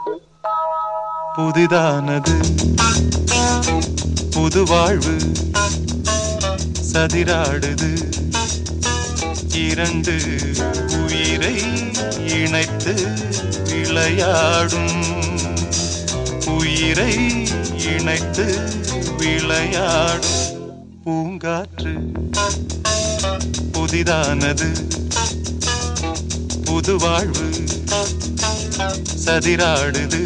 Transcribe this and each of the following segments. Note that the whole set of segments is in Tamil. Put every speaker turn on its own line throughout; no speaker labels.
புதிதானது புது வாழ்வு சதிராடுது இரண்டு உயிரை இணைத்து விளையாடும் உயிரை இணைத்து விளையாடும் பூங்காற்று புதிதானது புது வாழ்வு சதிராடுது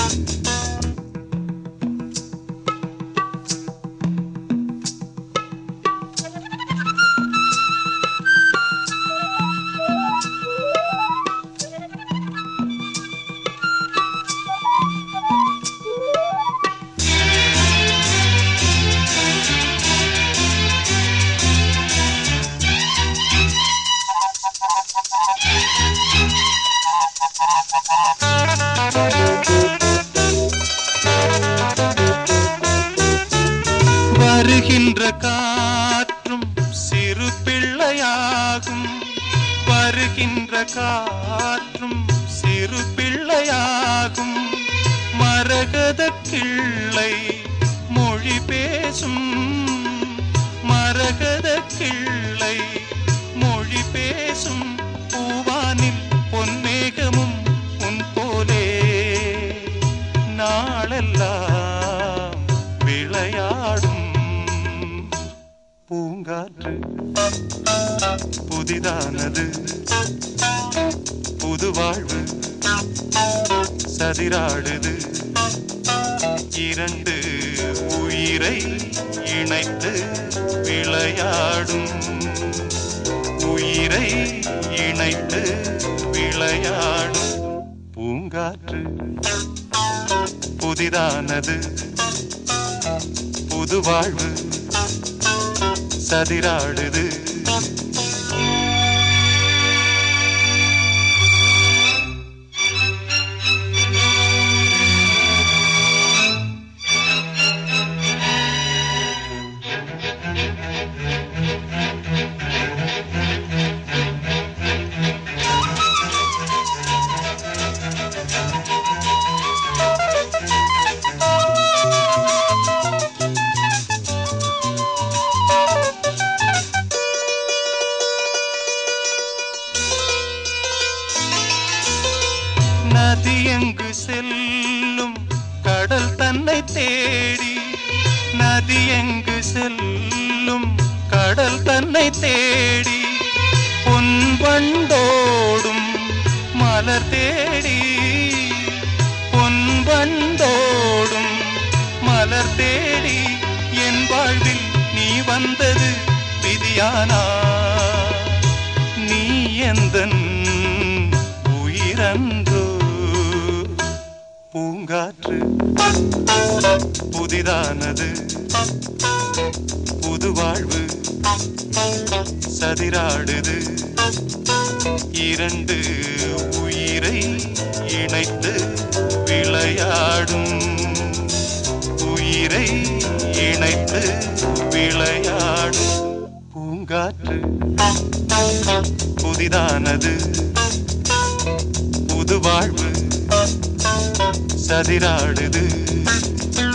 வருகின்ற காற்றும் சிறு பிள்ளையாகும் வருகின்ற காற்றும் சிறு பிள்ளையாகும் மரகத கிள்ளை மொழி பேசும் மரகத கிள்ளை மொழி பேசும் பூவானில் பொன்மேகமும் உன் போலே நாளெல்லாம் விளையாடும் பூங்காற்று புதிதானது புது வாழ்வு சதிராடுது இரண்டு உயிரை இணைத்து விளையாடும் உயிரை இணைத்து விளையாடும் பூங்காற்று புதிதானது புது வாழ்வு சதிராடுது நதி எங்கு செல்லும் கடல் தன்னை தேடி நதி எங்கு செல்லும் கடல் தன்னை தேடி பொன் வண்டோடும் மலர் தேடி பொன் வண்டோடும் மலர் தேடி என் வாழ்வில் நீ வந்தது விதியானா நீ எந்தன் உயிரன்றோ பூங்காற்று புதிதானது புது வாழ்வு சதிராடுது இரண்டு உயிரை இணைத்து விளையாடும் உயிரை இணைத்து விளையாடும் பூங்காற்று புதிதானது புது வாழ்வு சதிராடுது